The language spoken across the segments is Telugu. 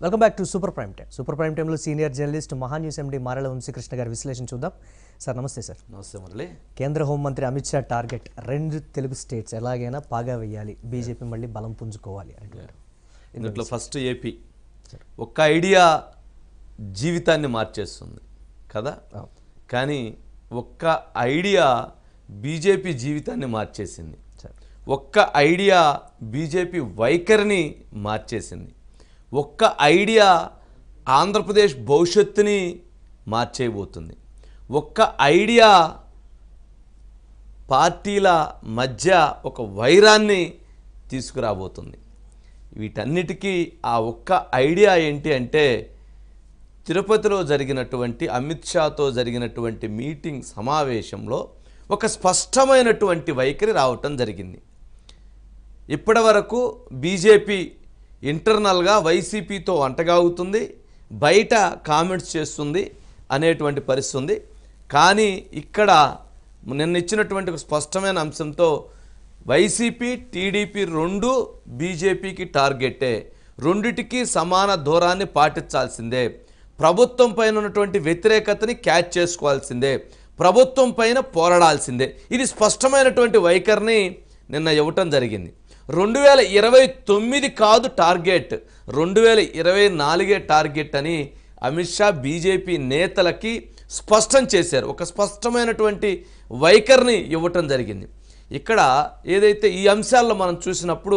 Welcome back to super prime time super prime టైంలో senior journalist Maha news MD Marala Vamsikrishna గారి విశ్లేషణ చూద్దాం సార్ నమస్తే సార్ నమస్తే మురళి కేంద్ర హోంమంత్రి అమిత్ షా టార్గెట్ రెండు తెలుగు స్టేట్స్ ఎలాగైనా పాగా వేయాలి బీజేపీ మళ్ళీ బలం పుంజుకోవాలి అంటున్నారు ఇందులో ఫస్ట్ ఏపీ ఒక్క ఐడియా జీవితాన్ని మార్చేస్తుంది కదా అవును. కానీ ఒక్క ఐడియా బీజేపీ జీవితాన్ని మార్చేసింది సార్ ఒక్క ఐడియా బీజేపీ వైఖరిని మార్చేసింది ఒక్క ఐడియా ఆంధ్రప్రదేశ్ భవిష్యత్తుని మార్చేయబోతుంది ఒక్క ఐడియా పార్టీల మధ్య ఒక వైరాన్ని తీసుకురాబోతుంది వీటన్నిటికీ ఆ ఒక్క ఐడియా ఏంటి అంటే తిరుపతిలో జరిగినటువంటి అమిత్ షాతో జరిగినటువంటి మీటింగ్ సమావేశంలో ఒక స్పష్టమైనటువంటి వైఖరి రావటం జరిగింది ఇప్పటి వరకు బీజేపీ ఇంటర్నల్గా వైసీపీతో అంటగాగుతుంది బయట కామెంట్స్ చేస్తుంది అనేటువంటి పరిస్థితి ఉంది కానీ ఇక్కడ నిన్న ఇచ్చినటువంటి ఒక స్పష్టమైన అంశంతో వైసీపీ టీడీపీ రెండు బీజేపీకి టార్గెటే రెండిటికి సమాన దూరాన్ని పాటించాల్సిందే ప్రభుత్వం పైన ఉన్నటువంటి వ్యతిరేకతని క్యాచ్ చేసుకోవాల్సిందే ప్రభుత్వం పైన పోరాడాల్సిందే ఇది స్పష్టమైనటువంటి వైఖరిని నిన్న ఇవ్వటం జరిగింది రెండు వేల ఇరవై తొమ్మిది కాదు టార్గెట్ రెండు వేల ఇరవై నాలుగే టార్గెట్ అని అమిత్ షా బీజేపీ నేతలకి స్పష్టం చేశారు ఒక స్పష్టమైనటువంటి వైఖరిని ఇవ్వటం జరిగింది ఇక్కడ ఏదైతే ఈ అంశాల్లో మనం చూసినప్పుడు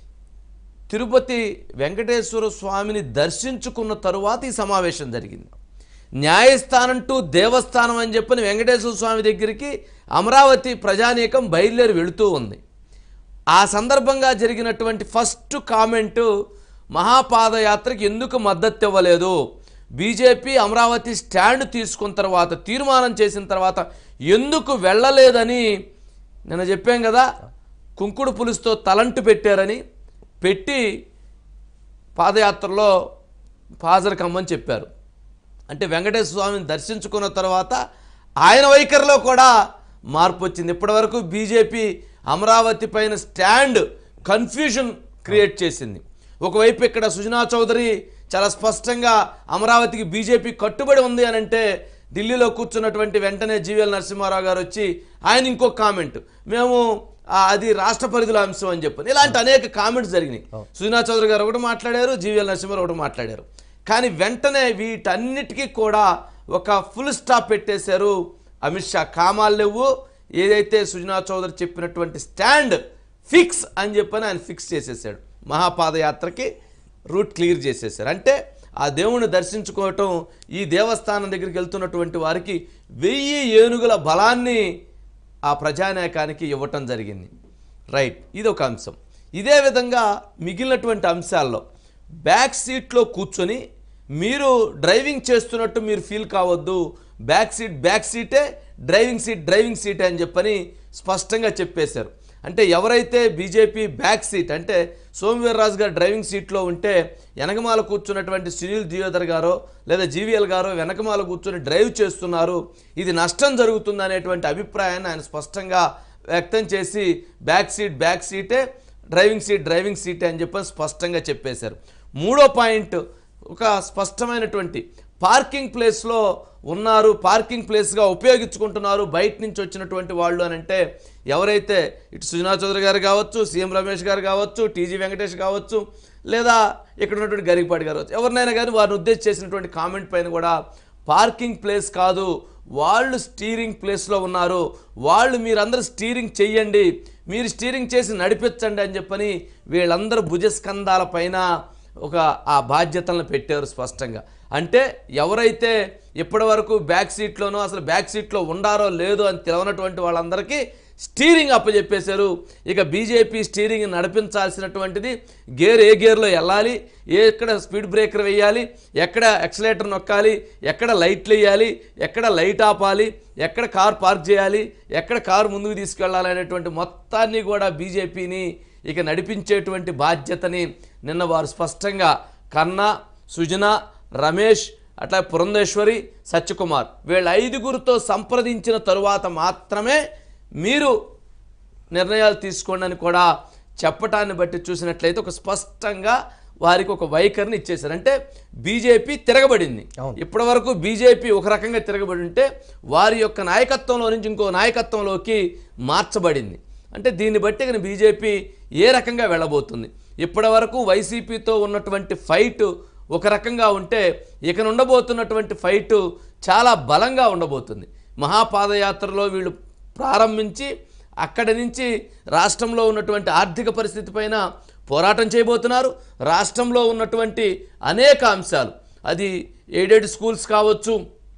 తిరుపతి వెంకటేశ్వర స్వామిని దర్శించుకున్న తరువాత ఈ సమావేశం జరిగింది న్యాయస్థానం టు దేవస్థానం అని చెప్పని వెంకటేశ్వర స్వామి దగ్గరికి అమరావతి ప్రజానీకం బయలుదేరి వెళుతూ ఉంది ఆ సందర్భంగా జరిగినటువంటి ఫస్ట్ కామెంటు మహాపాదయాత్రకి ఎందుకు మద్దతు ఇవ్వలేదు బీజేపీ అమరావతి స్టాండ్ తీసుకున్న తర్వాత తీర్మానం చేసిన తర్వాత ఎందుకు వెళ్ళలేదని నిన్న చెప్పాం కదా కుంకుడు పులుసుతో తలంటు పెట్టారని పెట్టి పాదయాత్రలో హాజరు కమ్మని చెప్పారు అంటే వెంకటేశ్వర స్వామిని దర్శించుకున్న తర్వాత ఆయన వైఖరిలో కూడా మార్పు వచ్చింది ఇప్పటివరకు బీజేపీ అమరావతి పైన స్టాండ్ కన్ఫ్యూజన్ క్రియేట్ చేసింది ఒకవైపు ఇక్కడ సుజనా చౌదరి చాలా స్పష్టంగా అమరావతికి బీజేపీ కట్టుబడి ఉంది అని అంటే ఢిల్లీలో కూర్చున్నటువంటి వెంటనే జీవీఎల్ నరసింహారావు గారు వచ్చి ఆయన ఇంకో కామెంట్ మేము ఆ, అది రాష్ట్ర పరిధిలో అంశం అని చెప్పని ఇలాంటి అనేక కామెంట్స్ జరిగినాయి సుజనా చౌదరి గారు ఒకటి మాట్లాడారు జీవీఎల్ నరసింహారావు ఒకటి మాట్లాడారు కానీ వెంటనే వీటన్నిటికీ కూడా ఒక ఫుల్ స్టాప్ పెట్టేశారు అమిత్ షా కామాలు లేవు ఏదైతే సుజనా చౌదరి చెప్పినటువంటి స్టాండ్ ఫిక్స్ అని చెప్పని ఆయన ఫిక్స్ చేసేసాడు మహాపాదయాత్రకి రూట్ క్లియర్ చేసేసారు అంటే ఆ దేవుణ్ణి దర్శించుకోవటం ఈ దేవస్థానం దగ్గరికి వెళ్తున్నటువంటి వారికి వెయ్యి ఏనుగుల బలాన్ని ఆ ప్రజానాయకానికి ఇవ్వటం జరిగింది రైట్ ఇది ఒక అంశం ఇదే విధంగా మిగిలినటువంటి అంశాల్లో బ్యాక్ సీట్లో కూర్చొని మీరు డ్రైవింగ్ చేస్తున్నట్టు మీరు ఫీల్ కావద్దు బ్యాక్ సీట్ బ్యాక్ సీటే డ్రైవింగ్ సీట్ డ్రైవింగ్ సీటే అని చెప్పని స్పష్టంగా చెప్పేశారు అంటే ఎవరైతే బీజేపీ బ్యాక్ సీట్ అంటే సోమవీర్రాజు గారు డ్రైవింగ్ సీట్లో ఉంటే వెనకమాల కూర్చున్నటువంటి సునీల్ దియోదర్ గారో లేదా జీవీఎల్ గారో వెనకమాల కూర్చొని డ్రైవ్ చేస్తున్నారు ఇది నష్టం జరుగుతుంది అనేటువంటి అభిప్రాయాన్ని ఆయన స్పష్టంగా వ్యక్తం చేసి బ్యాక్ సీట్ బ్యాక్ సీటే డ్రైవింగ్ సీట్ డ్రైవింగ్ సీటే అని చెప్పి స్పష్టంగా చెప్పేశారు మూడో పాయింట్ ఒక స్పష్టమైనటువంటి పార్కింగ్ ప్లేస్లో ఉన్నారు పార్కింగ్ ప్లేస్గా ఉపయోగించుకుంటున్నారు బయట నుంచి వచ్చినటువంటి వాళ్ళు అని అంటే ఎవరైతే ఇటు సుజనా చౌదరి గారు కావచ్చు సీఎం రమేష్ గారు కావచ్చు టీజీ వెంకటేష్ కావచ్చు లేదా ఇక్కడ ఉన్నటువంటి గరికపాటి గారు కావచ్చు ఎవరినైనా కానీ వారిని ఉద్దేశించి చేసినటువంటి కామెంట్ పైన కూడా పార్కింగ్ ప్లేస్ కాదు వాళ్ళు స్టీరింగ్ ప్లేస్లో ఉన్నారు వాళ్ళు మీరందరూ స్టీరింగ్ చెయ్యండి మీరు స్టీరింగ్ చేసి నడిపించండి అని చెప్పని వీళ్ళందరూ భుజస్కంధాల పైన ఒక ఆ బాధ్యతలను పెట్టారు స్పష్టంగా అంటే ఎవరైతే ఇప్పటివరకు బ్యాక్ సీట్లోనో అసలు బ్యాక్ సీట్లో ఉండారో లేదో అని తెలియనటువంటి వాళ్ళందరికీ స్టీరింగ్ అప్పచెప్పేశారు ఇక బీజేపీ స్టీరింగ్ నడిపించాల్సినటువంటిది గేర్ ఏ గేర్లో వెళ్ళాలి ఎక్కడ స్పీడ్ బ్రేకర్ వేయాలి ఎక్కడ ఎక్సలేటర్ నొక్కాలి ఎక్కడ లైట్లు వేయాలి ఎక్కడ లైట్ ఆపాలి ఎక్కడ కార్ పార్క్ చేయాలి ఎక్కడ కారు ముందుకు తీసుకెళ్ళాలి అనేటువంటి మొత్తాన్ని కూడా బీజేపీని ఇక నడిపించేటువంటి బాధ్యతని నిన్న వారు స్పష్టంగా కన్నా సుజన రమేష్ అట్లా పురంధేశ్వరి సత్యకుమార్ వీళ్ళ ఐదుగురితో సంప్రదించిన తరువాత మాత్రమే మీరు నిర్ణయాలు తీసుకోండి అని కూడా చెప్పటాన్ని బట్టి చూసినట్లయితే ఒక స్పష్టంగా వారికి ఒక వైఖరిని ఇచ్చేశారు అంటే బీజేపీ తిరగబడింది అవును. ఇప్పటి వరకు బీజేపీ ఒక రకంగా తిరగబడి ఉంటే వారి యొక్క నాయకత్వంలో నుంచి ఇంకో నాయకత్వంలోకి మార్చబడింది అంటే దీన్ని బట్టి ఇక బీజేపీ ఏ రకంగా వెళ్ళబోతుంది ఇప్పటి వరకు వైసీపీతో ఉన్నటువంటి ఫైట్ ఒక రకంగా ఉంటే ఇక ఉండబోతున్నటువంటి ఫైట్ చాలా బలంగా ఉండబోతుంది మహాపాదయాత్రలో వీళ్ళు ప్రారంభించి అక్కడి నుంచి రాష్ట్రంలో ఉన్నటువంటి ఆర్థిక పరిస్థితి పైన పోరాటం చేయబోతున్నారు రాష్ట్రంలో ఉన్నటువంటి అనేక అంశాలు అది ఎయిడెడ్ స్కూల్స్ కావచ్చు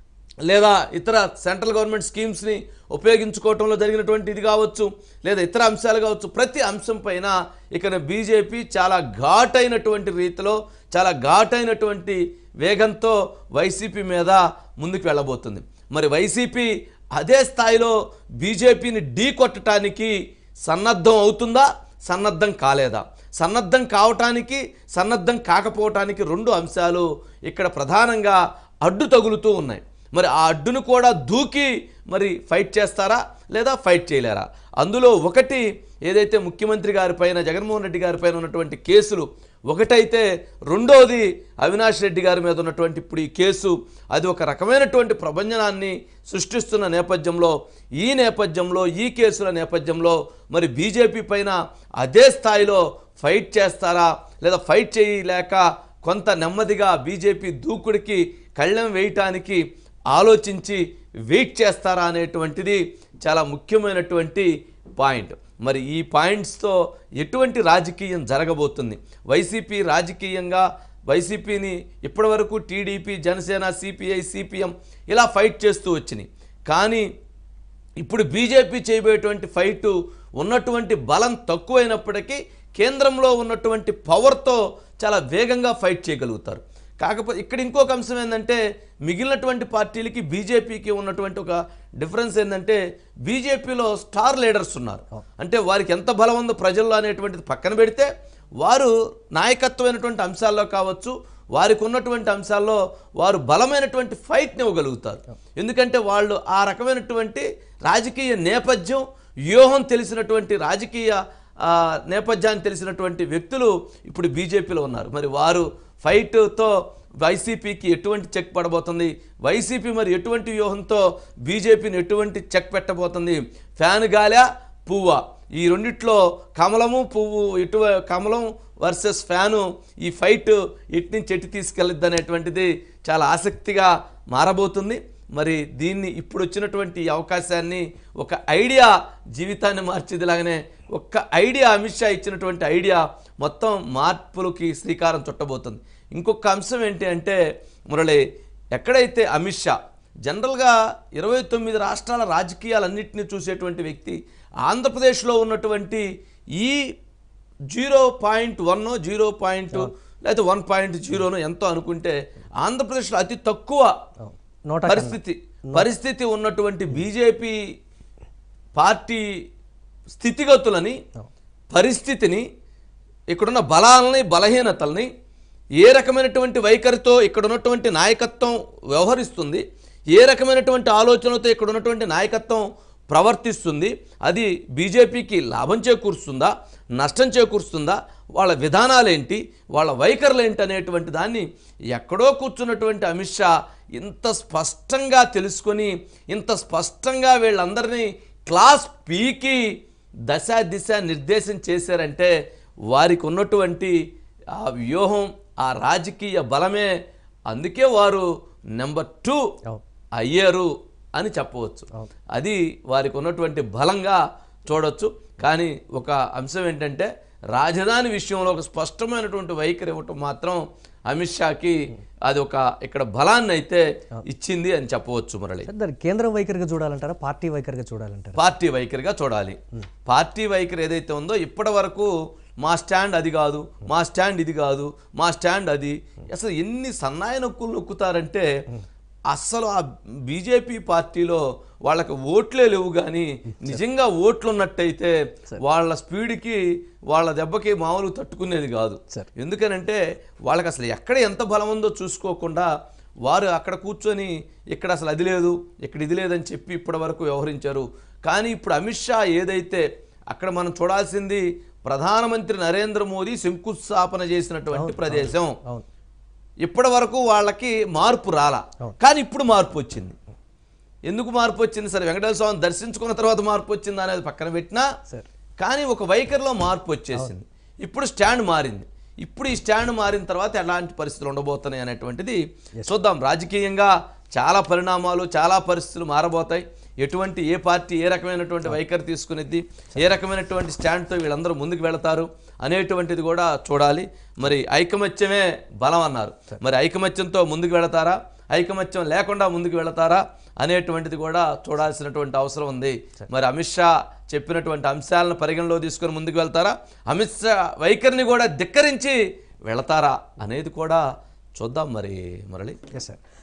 లేదా ఇతర సెంట్రల్ గవర్నమెంట్ స్కీమ్స్ని ఉపయోగించుకోవటంలో జరిగినటువంటి ఇది కావచ్చు లేదా ఇతర అంశాలు కావచ్చు ప్రతి అంశం పైన ఇక్కడ బీజేపీ చాలా ఘాటైనటువంటి రీతిలో చాలా ఘాటైనటువంటి వేగంతో వైసీపీ మీద ముందుకు వెళ్ళబోతుంది మరి వైసీపీ అదే స్థాయిలో బీజేపీని ఢీ కొట్టడానికి సన్నద్ధం అవుతుందా సన్నద్ధం కాలేదా సన్నద్ధం కావటానికి సన్నద్ధం కాకపోవటానికి రెండు అంశాలు ఇక్కడ ప్రధానంగా అడ్డు తగులుతూ ఉన్నాయి మరి ఆ అడ్డును కూడా దూకి మరి ఫైట్ చేస్తారా లేదా ఫైట్ చేయలేరా అందులో ఒకటి ఏదైతే ముఖ్యమంత్రి గారి పైన జగన్మోహన్ రెడ్డి గారి పైన ఉన్నటువంటి కేసులు ఒకటైతే రెండోది అవినాష్ రెడ్డి గారి మీద ఉన్నటువంటి ఇప్పుడు ఈ కేసు అది ఒక రకమైనటువంటి ప్రభంజనాన్ని సృష్టిస్తున్న నేపథ్యంలో ఈ నేపథ్యంలో ఈ కేసుల నేపథ్యంలో మరి బీజేపీ పైన అదే స్థాయిలో ఫైట్ చేస్తారా లేదా ఫైట్ చేయలేక కొంత నెమ్మదిగా బీజేపీ దూకుడికి కళ్ళెం వేయటానికి ఆలోచించి వెయిట్ చేస్తారా అనేటువంటిది చాలా ముఖ్యమైనటువంటి పాయింట్ మరి ఈ పాయింట్స్తో ఎటువంటి రాజకీయం జరగబోతుంది వైసీపీ రాజకీయంగా వైసీపీని ఇప్పటివరకు టీడీపీ జనసేన సిపిఐ సిపిఎం ఇలా ఫైట్ చేస్తూ వచ్చినాయి కానీ ఇప్పుడు బీజేపీ చేయబోయేటువంటి ఫైటు ఉన్నటువంటి బలం తక్కువైనప్పటికీ కేంద్రంలో ఉన్నటువంటి పవర్తో చాలా వేగంగా ఫైట్ చేయగలుగుతారు కాకపోతే ఇక్కడ ఇంకొక అంశం ఏంటంటే మిగిలినటువంటి పార్టీలకి బీజేపీకి ఉన్నటువంటి ఒక డిఫరెన్స్ ఏంటంటే బీజేపీలో స్టార్ లీడర్స్ ఉన్నారు అంటే వారికి ఎంత బలం ఉందో ప్రజల్లో అనేటువంటిది పక్కన పెడితే వారు నాయకత్వమైనటువంటి అంశాల్లో కావచ్చు వారికి ఉన్నటువంటి అంశాల్లో వారు బలమైనటువంటి ఫైట్ని ఇవ్వగలుగుతారు ఎందుకంటే వాళ్ళు ఆ రకమైనటువంటి రాజకీయ నేపథ్యం వ్యూహం తెలిసినటువంటి రాజకీయ ఆ, నేపథ్యాన్ని తెలిసినటువంటి వ్యక్తులు ఇప్పుడు బీజేపీలో ఉన్నారు మరి వారు ఫైట్తో వైసీపీకి ఎటువంటి చెక్ పడబోతుంది వైసీపీ మరి ఎటువంటి వ్యూహంతో బీజేపీని ఎటువంటి చెక్ పెట్టబోతుంది ఫ్యాన్ గాలా పువ్వా ఈ రెండిట్లో కమలము పువ్వు ఇటు కమలం వర్సెస్ ఫ్యాను ఈ ఫైట్ ఇటు నుంచి ఎటు తీసుకెళ్ళిద్ది అనేటువంటిది చాలా ఆసక్తిగా మారబోతుంది మరి దీన్ని ఇప్పుడు వచ్చినటువంటి ఈ అవకాశాన్ని ఒక ఐడియా జీవితాన్ని మార్చేదిలాగానే ఒక్క ఐడియా అమిత్ షా ఇచ్చినటువంటి ఐడియా మొత్తం మార్పులకి శ్రీకారం చుట్టబోతుంది ఇంకొక అంశం ఏంటి అంటే మురళి ఎక్కడైతే అమిత్ షా జనరల్గా ఇరవై తొమ్మిది రాష్ట్రాల రాజకీయాలన్నింటినీ చూసేటువంటి వ్యక్తి ఆంధ్రప్రదేశ్లో ఉన్నటువంటి ఈ zero point one zero point లేకపోతే వన్ పాయింట్ జీరోను ఎంతో అనుకుంటే ఆంధ్రప్రదేశ్లో అతి తక్కువ నూట పరిస్థితి పరిస్థితి ఉన్నటువంటి బీజేపీ పార్టీ స్థితిగతులని పరిస్థితిని ఇక్కడున్న బలాలని బలహీనతల్ని ఏ రకమైనటువంటి వైఖరితో ఇక్కడ ఉన్నటువంటి నాయకత్వం వ్యవహరిస్తుంది ఏ రకమైనటువంటి ఆలోచనలతో ఇక్కడ ఉన్నటువంటి నాయకత్వం ప్రవర్తిస్తుంది అది బీజేపీకి లాభం చేకూరుస్తుందా నష్టం చేకూరుస్తుందా వాళ్ళ విధానాలేంటి వాళ్ళ వైఖరులు ఏంటి అనేటువంటి దాన్ని ఎక్కడో కూర్చున్నటువంటి అమిత్ షా ఇంత స్పష్టంగా తెలుసుకొని ఇంత స్పష్టంగా వీళ్ళందరినీ క్లాస్ పీకి దశ దిశ నిర్దేశం చేశారంటే వారికి ఉన్నటువంటి ఆ వ్యూహం ఆ రాజకీయ బలమే అందుకే వారు నెంబర్ టూ అవును. అయ్యారు అని చెప్పవచ్చు అది వారికి ఉన్నటువంటి బలంగా చూడొచ్చు కానీ ఒక అంశం ఏంటంటే రాజధాని విషయంలో ఒక స్పష్టమైనటువంటి వైఖరి ఇవ్వటం మాత్రం అమిత్ షాకి అది ఒక ఇక్కడ బలాన్ని అయితే ఇచ్చింది అని చెప్పవచ్చు మురళి సార్ దాన్ని కేంద్రం వైఖరిగా చూడాలంటారా పార్టీ వైఖరిగా చూడాలంటారా పార్టీ వైఖరిగా చూడాలి పార్టీ వైఖరి ఏదైతే ఉందో ఇప్పటి వరకు మా స్టాండ్ అది కాదు మా స్టాండ్ ఇది కాదు మా స్టాండ్ అది అసలు ఎన్ని సన్నాయి నొక్కులు నొక్కుతారంటే అస్సలు ఆ బీజేపీ పార్టీలో వాళ్ళకి ఓట్లే లేవు కానీ నిజంగా ఓట్లు ఉన్నట్టయితే వాళ్ళ స్పీడ్కి వాళ్ళ దెబ్బకి మామూలు తట్టుకునేది కాదు సార్. ఎందుకనంటే వాళ్ళకి అసలు ఎక్కడ ఎంత బలం ఉందో చూసుకోకుండా వారు అక్కడ కూర్చొని ఇక్కడ అసలు అది లేదు ఇక్కడ ఇది లేదని చెప్పి ఇప్పటి వరకు వ్యవహరించారు కానీ ఇప్పుడు అమిత్ షా ఏదైతే అక్కడ మనం చూడాల్సింది ప్రధానమంత్రి నరేంద్ర మోదీ శంకుస్థాపన చేసినటువంటి ప్రదేశం అవును ఇప్పటి వరకు వాళ్ళకి మార్పు రాలా కానీ ఇప్పుడు మార్పు వచ్చింది ఎందుకు మార్పు వచ్చింది సరే వెంకటేశ్వర స్వామిని దర్శించుకున్న తర్వాత మార్పు వచ్చింది అనేది పక్కన పెట్టినా సార్ కానీ ఒక వైఖరిలో మార్పు వచ్చేసింది ఇప్పుడు స్టాండ్ మారింది ఇప్పుడు ఈ స్టాండ్ మారిన తర్వాత ఎలాంటి పరిస్థితులు ఉండబోతున్నాయి అనేటువంటిది చూద్దాం రాజకీయంగా చాలా పరిణామాలు చాలా పరిస్థితులు మారబోతాయి ఎటువంటి ఏ పార్టీ ఏ రకమైనటువంటి వైఖరి తీసుకునేది ఏ రకమైనటువంటి స్టాండ్తో వీళ్ళందరూ ముందుకు వెళతారు అనేటువంటిది కూడా చూడాలి మరి ఐకమత్యమే బలం అన్నారు మరి ఐకమత్యంతో ముందుకు వెళతారా ఐకమత్యం లేకుండా ముందుకు వెళతారా అనేటువంటిది కూడా చూడాల్సినటువంటి అవసరం ఉంది మరి అమిత్ షా చెప్పినటువంటి అంశాలను పరిగణలో తీసుకొని ముందుకు వెళ్తారా అమిత్ షా వైఖరిని కూడా ధిక్కరించి వెళతారా అనేది కూడా చూద్దాం మరి మురళి ఎస్ సార్